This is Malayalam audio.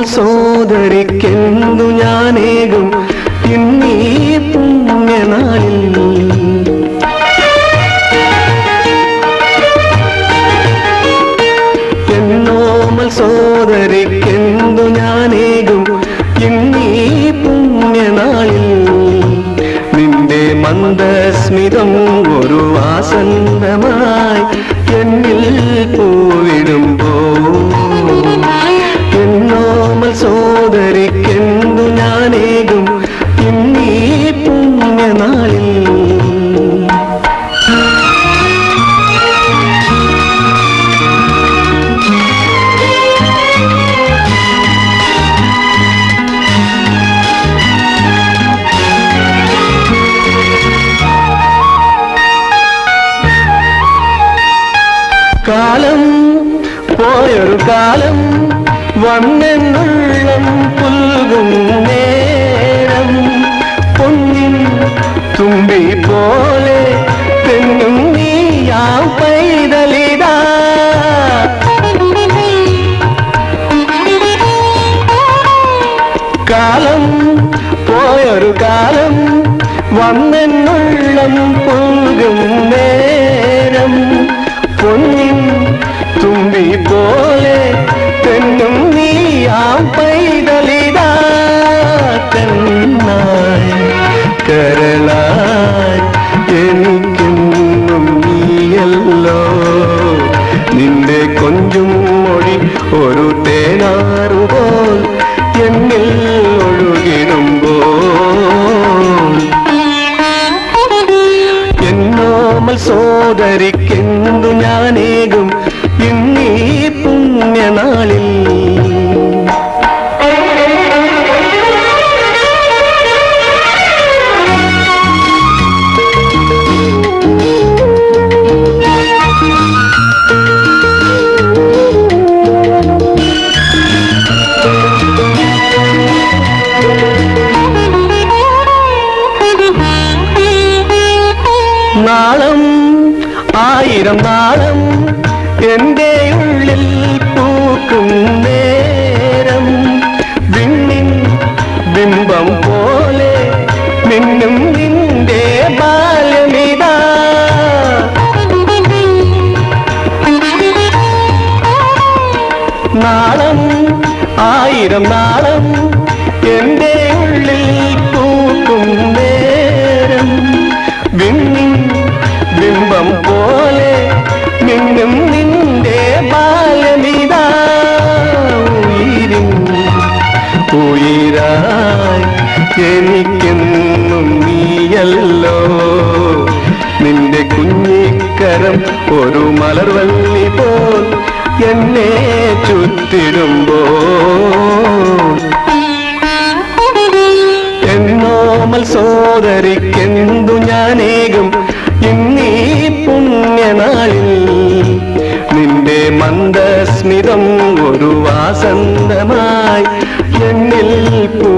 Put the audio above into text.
സോദരിക്കെന്തു ഞാനേകും ഇന്നീ പുണ്യനാളിൽ എന്നോമൽ സോദരിക്കെന്തു ഞാനേകും ഇന്നീ പുണ്യനാളിൽ നിന്റെ മന്ദസ്മിതം ഒരു വാസന്തമായി എന്നിൽ പോവിടുമ്പോ എന്നോമൽ സോദരിക്കെന്തു ഞാനേകും ഇന്നീ പുണ്യനാളിൽ കാലം പോയൊരു കാലം വന്നെന്നുള്ളം പുൽകും നേരം പൊന്നിൻ തുമ്പി പോലെ തെന്നും നീയാ പൈതലിതാ കാലം പോയൊരു കാലം വന്നെന്നുള്ളം പുൽകും നേരം പൊന്നിൻ തുമ്പി പോലെ തെന്നും നീയാം പൈതലിതാ കണ്ണായി കരളായി എനിക്കെന്നും നീയല്ലോ നിന്റെ കൊഞ്ചും മൊഴി ഒരു തേനാറുപോൽ എന്നിൽ ഒഴുകിടുമ്പോൾ എന്നോമൽ സോദരിക്കെന്തു ഞാനേകും ഇന്നീ പുണ്യനാളിൽ നാളം ആയിരം നാളം എൻ്റെ ഉള്ളിൽ പൂക്കും നേരം വിണ്ണിൻ ബിംബം പോലെ മിന്നും നിന്റെ ബാല്യമിതാ നാളം ആയിരം നാളം എൻ്റെ ഉള്ളിൽ പൂക്കും നേരം വിണ്ണിൻ ബിംബം പോലെ മിന്നും നിന്റെ ബാലമിതാ ഉയിരിൻ ഉയിരായി എനിക്കെന്നും നീയല്ലോ നിന്റെ കുഞ്ഞിക്കരം ഒരു മലർവള്ളി പോൽ എന്നെ ചുറ്റിടുമ്പോൾ എന്നോമൽ സോദരിക്കെന്തു ഞാനേകും ഇന്നീ പുണ്യനാളിൽ നിന്റെ മന്ദസ്മിതം ഒരു വാസന്തമായി എന്നിൽ പൂ